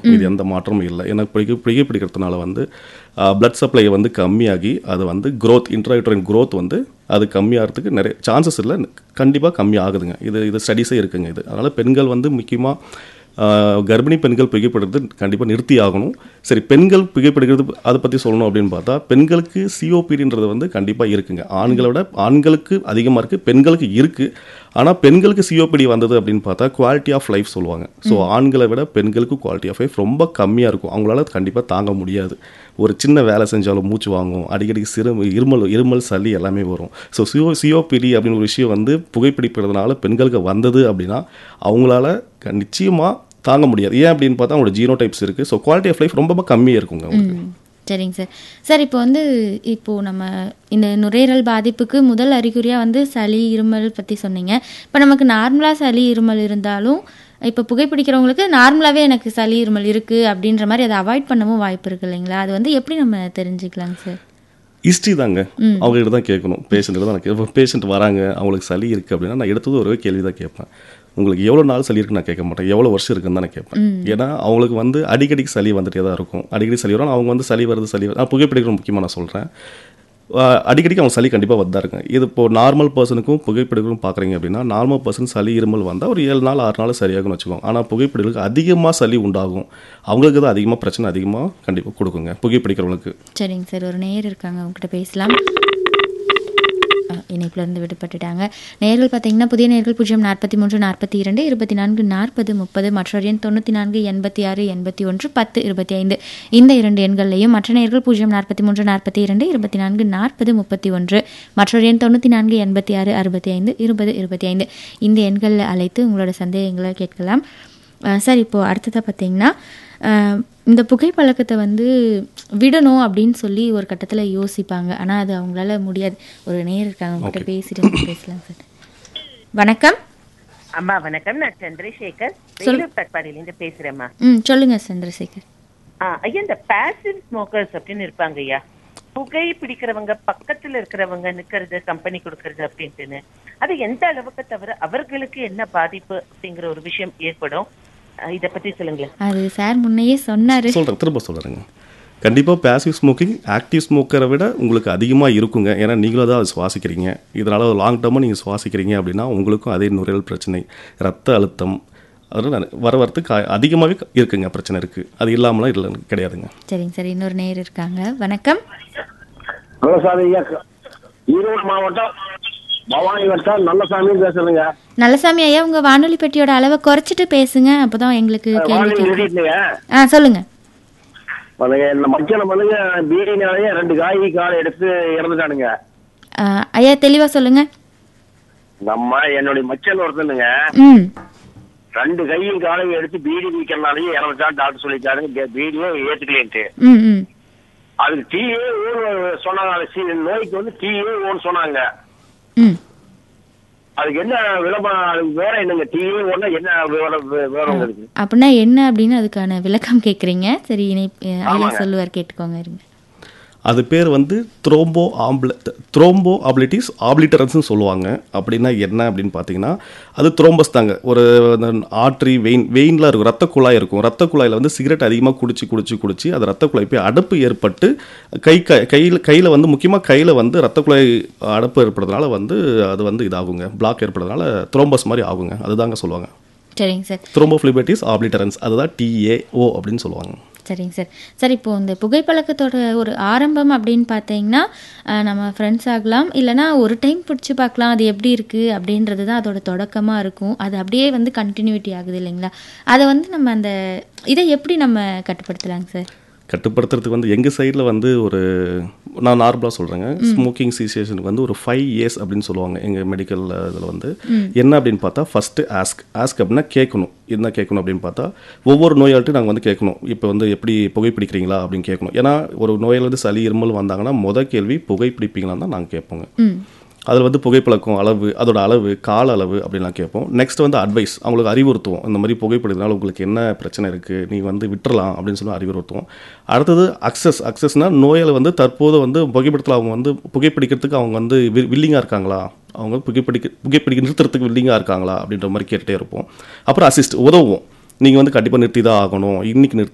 இது எந்த மாற்றமும் இல்லை ஏன்னா புகை புகைப்பிடிக்கிறதுனால வந்து பிளட் சப்ளை வந்து கம்மியாகி அது வந்து growth இன்ட்ராயூட்டரின் growth வந்து அது கம்மியாகிறதுக்கு நிறைய சான்சஸ் இல்லை கண்டிப்பாக கம்மி ஆகுதுங்க இது இது ஸ்டடீஸே இருக்குங்க இது அதனால் பெண்கள் வந்து முக்கியமாக ஆஹ் கர்ப்பிணி பெண்கள் புகைப்படுறது கண்டிப்பாக நிறுத்தி ஆகணும் சரி பெண்கள் புகைப்படுகிறது அதை பற்றி சொல்லணும் அப்படின்னு பார்த்தா பெண்களுக்கு சிஓபிடின்றது வந்து கண்டிப்பாக இருக்குங்க ஆண்களை விட ஆண்களுக்கு அதிகமாக இருக்குது பெண்களுக்கு இருக்குது ஆனால் பெண்களுக்கு சிஓபிடி வந்தது அப்படின்னு பார்த்தா குவாலிட்டி ஆஃப் லைஃப் சொல்லுவாங்க ஸோ ஆண்களை விட பெண்களுக்கு குவாலிட்டி ஆஃப் லைஃப் ரொம்ப கம்மியாக இருக்கும் அவங்களால கண்டிப்பாக தாங்க முடியாது ஒரு சின்ன வேலை செஞ்சாலும் மூச்சு வாங்கும் அடிக்கடி சிறு இருமல் இருமல் சளி எல்லாமே வரும் ஸோ சிஓ சிஓபிடி அப்படின்னு ஒரு விஷயம் வந்து புகைப்பிடிக்கிறதுனால பெண்களுக்கு வந்தது அப்படின்னா அவங்களால க- நிச்சயமா தாங்க முடியாது ஏன் அப்படின்னு பார்த்தா அவங்களோட ஜீனோ டைப்ஸ் இருக்குது ஸோ குவாலிட்டி ஆஃப் லைஃப் ரொம்ப ரொம்ப கம்மியாக இருக்குங்க அவங்களுக்கு ம் சரிங்க சார் சார் இப்போ வந்து இப்போ நம்ம இந்த நுரையீரல் பாதிப்புக்கு முதல் அறிகுறியாக வந்து சளி இருமல் பற்றி சொன்னீங்க இப்போ நமக்கு நார்மலாக சளி இருமல் இருந்தாலும் இப்போ புகைப்பிடிக்கிறவங்களுக்கு நார்மலாகவே எனக்கு சளி இருமல் இருக்குது அப்படின்ற மாதிரி அதை அவாய்ட் பண்ணவும் வாய்ப்பு இருக்கு இல்லைங்களா அது வந்து எப்படி நம்ம தெரிஞ்சுக்கலாங்க சார் ஹிஸ்ட்ரி தாங்க அவங்க கிட்ட தான் கேட்கணும் பேஷண்ட் தான் நான் கேட்பேன் பேஷண்ட் வராங்க அவங்களுக்கு சளி இருக்குது அப்படின்னா நான் எடுத்தது ஒரே கேள்வி தான் கேட்பேன் உங்களுக்கு எவ்வளோ நாள் சளி இருக்குன்னு நான் கேட்க மாட்டேன் எவ்வளோ வருஷம் இருக்குன்னு தான் நான் கேட்பேன் ஏன்னா அவங்களுக்கு வந்து அடிக்கடி சளி வந்துட்டே தான் இருக்கும் அடிக்கடி சளி வரும் அவங்க வந்து சளி வருது சளி வருது நான் புகைப்பிடிக்கிறது முக்கியமாக நான் சொல்கிறேன் அடிக்கடிக்கு அவங்க சளி கண்டிப்பாக வந்தா இருக்கும் இது இப்போ நார்மல் பர்சனுக்கும் புகைப்பிடிக்கும் பார்க்குறீங்க அப்படின்னா நார்மல் பர்சன் சளி இருமல் வந்தால் ஒரு ஏழு நாள் ஆறு நாள் சரியாகும்னு வச்சுக்கோங்க ஆனால் புகைப்பிடிகளுக்கு அதிகமாக சளி உண்டாகும் அவங்களுக்கு தான் அதிகமாக பிரச்சனை அதிகமாக கண்டிப்பாக கொடுக்குங்க புகைப்பிடிக்கிறவங்களுக்கு சரிங்க சார் ஒரு நேயர் இருக்காங்க அவங்ககிட்ட பேசலாம் இணைப்புல இருந்து விடுபட்டுட்டாங்க நேர்கள் பார்த்தீங்கன்னா புதிய நேர்கள் பூஜ்ஜியம் நாற்பத்தி மூன்று நாற்பத்தி இரண்டு இருபத்தி நான்கு நாற்பது முப்பது மற்றொரு எண் தொண்ணூற்றி நான்கு எண்பத்தி ஆறு எண்பத்தி ஒன்று பத்து இருபத்தி ஐந்து இந்த இரண்டு எண்கள்லையும் மற்ற நேர்கள் பூஜ்ஜியம் நாற்பத்தி மூன்று நாற்பத்தி இரண்டு இருபத்தி நான்கு நாற்பது முப்பத்தி ஒன்று மற்றொரு எண் தொண்ணூற்றி நான்கு எண்பத்தி ஆறு அறுபத்தி ஐந்து இருபது இருபத்தி ஐந்து இந்த எண்களில் அழைத்து உங்களோட சந்தேகங்களை கேட்கலாம் அஹ் சார் இப்போது அடுத்ததாக பார்த்தீங்கன்னா அஹ் இந்த புகைப்பழக்கத்தை வந்து விடணும் அப்படின்னு சொல்லி ஒரு கட்டத்தில் யோசிப்பாங்க ஆனால் அது அவங்களால முடியாது ஒரு நேர் இருக்காங்க அவங்ககிட்ட பேசிட்டு நம்ம பேசலாம் சார் வணக்கம் அம்மா வணக்கம் நான் சந்திரசேகர் வேலூர் தட்பாடியிலேருந்து பேசுறேம்மா ம் சொல்லுங்க சந்திரசேகர் ஆ, ஐயா இந்த பாசிவ் ஸ்மோக்கர்ஸ் அப்படின்னு இருப்பாங்க ஐயா புகை பிடிக்கிறவங்க பக்கத்துல இருக்கிறவங்க நிக்கிறது கம்பெனி கொடுக்கறது அப்படின்ட்டுன்னு அது எந்த அளவுக்கு தவிர அவர்களுக்கு என்ன பாதிப்பு அப்படிங்கிற ஒரு விஷயம் ஏற்படும் அஹ் இத பத்தி சொல்லுங்களேன் அது சார் முன்னையே சொன்னார் சொல்கிறேன் திரும்ப சொல்கிறேங்க கண்டிப்பாக பேசிவ் ஸ்மோக்கிங் ஆக்டிவ் ஸ்மோக்கரை விட உங்களுக்கு அதிகமாக இருக்குங்க ஏன்னா நீங்களும் தான் அதை சுவாசிக்கிறீங்க இதனால் லாங் டேர்மாக நீங்கள் சுவாசிக்கிறீங்க அப்படின்னா உங்களுக்கும் அதே நுரையீரல் பிரச்சனை ரத்த அழுத்தம் அதெல்லாம் வர வரத்துக்கு அதிகமாகவே இருக்குங்க பிரச்சனை இருக்குது அது இல்லாமலாம் இல்லை கிடையாதுங்க சரிங்க சார் இன்னொரு நேர் இருக்காங்க வணக்கம் ஹலோ சார் ஐயா ஈரோடு மாவட்டம் பவானி வட்டம் நல்லசாமி பேசுறேங்க நல்லசாமி ஐயா உங்க வானொலி பெட்டியோட அளவை குறைச்சிட்டு பேசுங்க அப்பதான் எங்களுக்கு கேள்வி வானொலி கேட்கும் நிறுத்திட்டுங்க ஆ சொல்லுங்க பண்ணுங்க இந்த மக்கியம் பண்ணுங்க பீடினாலேயே ரெண்டு காய் காலை எடுத்து இறந்துட்டானுங்க ஆ, ஐயா தெளிவா சொல்லுங்க நம்ம என்னுடைய மச்சன் ஒருத்தனுங்க ம் ரெண்டு கையும் காலையும் எடுத்து பீடி விற்கிறனாலேயே இறந்துட்டான் டாக்டர் சொல்லிட்டாருங்க பீடியே ஏத்துக்கலேன்ட்டு ம் ம் அதுக்கு டீயே ஊன்னு சொன்னாங்க அந்த சி- நோய்க்கு வந்து டீயே ஊன்னு சொன்னாங்க ம் அதுக்கு என்ன விளம்பரம் அதுக்கு வேற என்னங்க டீயே ஒண்ணு என்ன விவரம் விவரம் இருக்கு அப்படின்னா என்ன அப்படின்னு அதுக்கான விளக்கம் கேட்குறீங்க சரி இணை ஐயா ஆமாங்க. சொல்லுவார் கேட்டுக்கோங்க இருங்க அது பேர் வந்து த்ரோம்போ ஆம்பிள த்ரோம்போ ஆபிலிட்டிஸ் ஆபிலிட்டரன்ஸ்னு சொல்லுவாங்க அப்படின்னா என்ன அப்படின்னு பார்த்தீங்கன்னா அது த்ரோம்பஸ் தாங்க ஒரு ஆட்ரி வெயின் வெயினில் இருக்கும் ரத்த குழாய் இருக்கும் ரத்த குழாயில் வந்து சிகரெட் அதிகமாக குடிச்சு குடிச்சு குடிச்சு அது ரத்த குழாய் போய் அடப்பு ஏற்பட்டு கை க கையில் கையில் வந்து முக்கியமாக கையில் வந்து ரத்த குழாய் அடப்பு ஏற்படுறதுனால வந்து அது வந்து இதாகுங்க பிளாக் ஏற்படுறதுனால த்ரோம்பஸ் மாதிரி ஆகுங்க அதுதாங்க சொல்லுவாங்க சரிங்க சார் த்ரோம்போஃபிலிபிலிட்டிஸ் ஆபிலிட்டரன்ஸ் அதுதான் டிஏஓ அப்படின்னு சொல்லுவாங்க சரிங்க சார் சார் இப்போ இந்த புகைப்பழக்கத்தோட ஒரு ஆரம்பம் அப்படின்னு பார்த்தீங்கன்னா அஹ், நம்ம ஃப்ரெண்ட்ஸ் ஆகலாம் இல்லைனா ஒரு டைம் பிடிச்சி பார்க்கலாம் அது எப்படி இருக்குது அப்படின்றது தான் அதோட தொடக்கமாக இருக்கும் அது அப்படியே வந்து கண்டினியூட்டி ஆகுது இல்லைங்களா அதை வந்து நம்ம அந்த இதை எப்படி நம்ம கட்டுப்படுத்தலாங்க சார் கட்டுப்படுத்துறதுக்கு வந்து எங்கள் சைடில் வந்து ஒரு நான் நார்மலாக சொல்கிறேங்க ஸ்மோக்கிங் சீசேஷனுக்கு வந்து ஒரு ஃபைவ் இயர்ஸ் அப்படின்னு சொல்லுவாங்க எங்கள் மெடிக்கல் இதில் வந்து என்ன அப்படின்னு பார்த்தா ஃபஸ்ட்டு ஆஸ்க் ஆஸ்க் அப்படின்னா கேட்கணும் என்ன கேட்கணும் அப்படின்னு பார்த்தா ஒவ்வொரு நோயாளிட்டும் நாங்கள் வந்து கேட்கணும் இப்போ வந்து எப்படி புகைப்பிடிக்கிறீங்களா அப்படின்னு கேட்கணும் ஏன்னா ஒரு நோயாளி வந்து சளி இருமல் வந்தாங்கன்னா முத கேள்வி புகைப்பிடிப்பீங்களான்னு தான் நாங்கள் கேட்போங்க ம் அதில் வந்து புகைப்பழக்கம் அளவு அதோட அளவு கால அளவு அப்படின்லாம் கேட்போம் நெக்ஸ்ட் வந்து அட்வைஸ் அவங்களுக்கு அறிவுறுத்துவோம் இந்த மாதிரி புகைப்படுறதுனால உங்களுக்கு என்ன பிரச்சனை இருக்குது நீ வந்து விட்டுறலாம் அப்படின்னு சொல்லி அறிவுறுத்துவோம் அடுத்தது அக்சஸ் அக்சஸ்னால் நோயாளி வந்து தற்போது வந்து புகைப்படத்தில் அவங்க வந்து புகைப்பிடிக்கிறதுக்கு அவங்க வந்து வில்லிங்காக இருக்காங்களா அவங்க புகைப்பிடிக்க புகைப்பிடிக்க நிறுத்துறதுக்கு வில்லிங்காக இருக்காங்களா அப்படின்ற மாதிரி கேட்டுகிட்டே இருப்போம் அப்புறம் அசிஸ்ட் உதவுவோம் நீங்கள் வந்து கண்டிப்பாக நிறுத்தி தான் ஆகணும் இன்னைக்கு நிறுத்தி